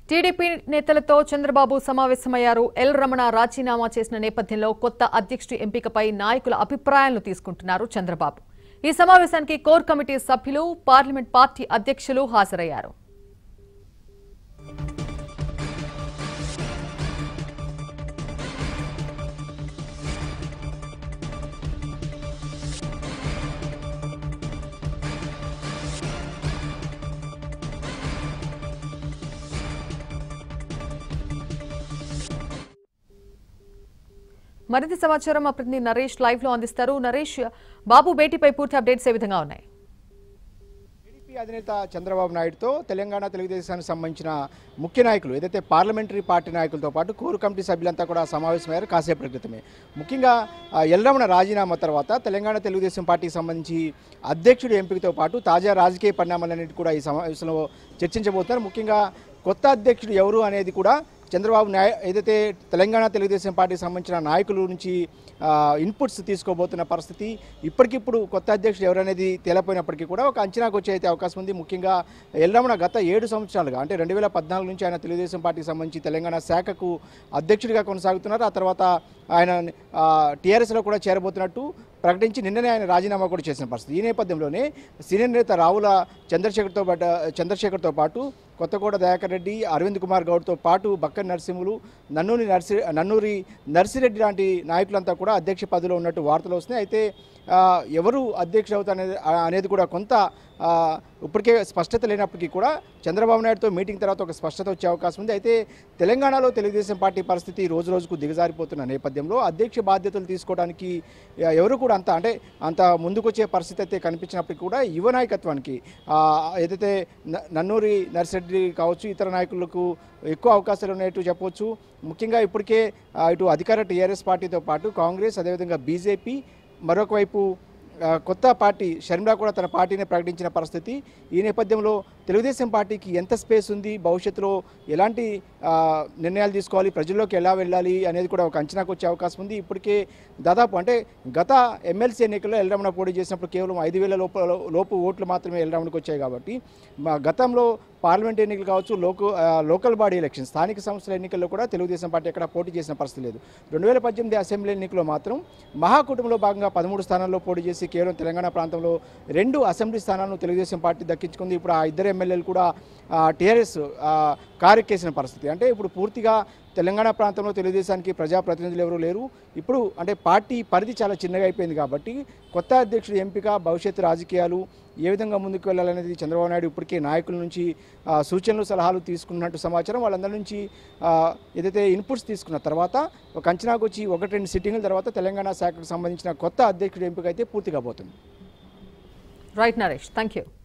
TDP నేతలతో చంద్రబాబు సమావేశమయ్యారు L Ramana రాజీనామా చేసిన నేపథ్యంలో కొత్త అధ్యక్షుడి ఎంపికపై నాయకుల అభిప్రాయాలను తీసుకుంటున్నారు చంద్రబాబు ఈ సమావేశానికి కోర్ కమిటీ సభ్యులు పార్లమెంట్ పార్టీ అధ్యక్షులు హాజరయ్యారు మరింత సమాచారం మా ప్రతినిధి నరేష్ లైవ్ లో అందిస్తారు నరేష్ బాబు భేటీపై పూర్తి అప్డేట్స్ ఏ విధంగా ఉన్నాయి టీడీపీ అధినేత చంద్రబాబు నాయుడుతో తెలంగాణ తెలుగుదేశానికి సంబంధించిన ముఖ్య నాయకులు ఏదైతే పార్లమెంటరీ పార్టీ నాయకులతో పాటు కోర్ కమిటీ సభ్యులంతా కూడా సమావేశమయ్యారు కాసేపటి క్రితమే ముఖ్యంగా ఆ, ఎల్రమణ రాజీనామా తర్వాత తెలంగాణ తెలుగుదేశం పార్టీకి సంబంధించి అధ్యక్షుడి ఎంపికతో పాటు తాజా రాజకీయ పరిణామాలన్నిటి కూడా ఈ సమావేశంలో చర్చించబోతున్నారు ముఖ్యంగా కొత్త అధ్యక్షుడు ఎవరు అనేది కూడా చంద్రబాబు నాయ ఏదైతే తెలంగాణ తెలుగుదేశం పార్టీకి సంబంధించిన నాయకుల నుంచి ఆ, ఇన్పుట్స్ తీసుకోబోతున్న పరిస్థితి ఇప్పటికిప్పుడు కొత్త అధ్యక్షుడు ఎవరనేది తేలపోయినప్పటికీ కూడా ఒక అంచనాకు వచ్చే అయితే అవకాశం ఉంది ముఖ్యంగా ఎల్లమ్మన గత ఏడు సంవత్సరాలుగా అంటే రెండు వేల పద్నాలుగు నుంచి ఆయన తెలుగుదేశం పార్టీకి సంబంధించి తెలంగాణ శాఖకు అధ్యక్షుడిగా కొనసాగుతున్నారు ఆ తర్వాత ఆయన టీఆర్ఎస్లో కూడా చేరబోతున్నట్టు ప్రకటించి నిన్ననే ఆయన రాజీనామా కూడా చేసిన పరిస్థితి ఈ నేపథ్యంలోనే సీనియర్ నేత రావుల చంద్రశేఖర్తో పాటు చంద్రశేఖర్తో పాటు కొత్తకోట దయాకర్ రెడ్డి అరవింద్ కుమార్ గౌడ్తో పాటు బక్కన్ నరసింహులు నన్నూరి నర్సి నన్నూరి నర్సిరెడ్డి లాంటి నాయకులంతా కూడా అధ్యక్ష పదవిలో ఉన్నట్టు వార్తలు వస్తున్నాయి అయితే ఆ, ఎవరు అధ్యక్షుడు అవుతారు అనేది అనేది కూడా కొంత ఆ, ఇప్పటికే స్పష్టత లేనప్పటికీ కూడా చంద్రబాబు నాయుడుతో మీటింగ్ తర్వాత ఒక స్పష్టత వచ్చే అవకాశం ఉంది అయితే తెలంగాణలో తెలుగుదేశం పార్టీ పరిస్థితి రోజు రోజుకు దిగజారిపోతున్న నేపథ్యంలో అధ్యక్ష బాధ్యతలు తీసుకోవడానికి ఆ, ఎవరు కూడా అంత అంటే అంత ముందుకొచ్చే పరిస్థితి అయితే కనిపించినప్పటికీ కూడా యువ నాయకత్వానికి ఆ, ఏదైతే న- నన్నూరి నర్సిరెడ్డి కావచ్చు ఇతర నాయకులకు ఎక్కువ అవకాశాలు ఉన్నట్టు చెప్పవచ్చు ముఖ్యంగా ఇప్పటికే ఆ, ఇటు అధికార టీఆర్ఎస్ పార్టీతో పాటు కాంగ్రెస్ అదేవిధంగా బీజేపీ మరొక వైపు ఆ, కొత్త పార్టీ షర్మిలా కూడా తన పార్టీని ప్రకటించిన పరిస్థితి ఈ నేపథ్యంలో తెలుగుదేశం పార్టీకి ఎంత స్పేస్ ఉంది భవిష్యత్తులో ఎలాంటి ఆ, నిర్ణయాలు తీసుకోవాలి ప్రజల్లోకి ఎలా వెళ్ళాలి అనేది కూడా ఒక అంచనాకు వచ్చే అవకాశం ఉంది ఇప్పటికే దాదాపు అంటే గత ఎమ్మెల్సీ ఎన్నికల్లో ఎల్రమణ పోటీ చేసినప్పుడు కేవలం ఐదు వేల లోపు లోపు ఓట్లు మాత్రమే ఎల్రమణకు వచ్చాయి కాబట్టి మా గతంలో పార్లమెంట్ ఎన్నికలు కావచ్చు లోక ఆ, లోకల్ బాడీ ఎలక్షన్ స్థానిక సంస్థల ఎన్నికల్లో కూడా తెలుగుదేశం పార్టీ ఎక్కడ పోటీ చేసిన పరిస్థితి లేదు రెండు వేల పద్దెనిమిది అసెంబ్లీ ఎన్నికల్లో మాత్రం మహాకూటమిలో భాగంగా పదమూడు స్థానాల్లో పోటీ చేసి కేవలం తెలంగాణ ప్రాంతంలో రెండు అసెంబ్లీ స్థానాలను తెలుగుదేశం పార్టీ దక్కించుకుంది ఇప్పుడు ఆ ఇద్దరు ఎమ్మెల్యేలు కూడా టీఆర్ఎస్ కారెక్కేసిన పరిస్థితి అంటే ఇప్పుడు పూర్తిగా తెలంగాణ ప్రాంతంలో తెలుగుదేశానికి ప్రజాప్రతినిధులు ఎవరు లేరు ఇప్పుడు అంటే పార్టీ పరిధి చాలా చిన్నగా అయిపోయింది కాబట్టి కొత్త అధ్యక్షుడు ఎంపిక భవిష్యత్తు రాజకీయాలు ఏ విధంగా ముందుకు వెళ్ళాలనేది చంద్రబాబు నాయుడు ఇప్పటికే నాయకుల నుంచి ఆ, సూచనలు సలహాలు తీసుకున్నట్టు సమాచారం వాళ్ళందరి నుంచి ఆ, ఏదైతే ఇన్పుట్స్ తీసుకున్న తర్వాత ఒక అంచనాకు వచ్చి ఒకటి రెండు సిట్టింగుల తర్వాత తెలంగాణ శాఖకు సంబంధించిన కొత్త అధ్యక్షుడు ఎంపిక అయితే పూర్తిగా పోతుంది రైట్ నరేష్ థ్యాంక్ యూ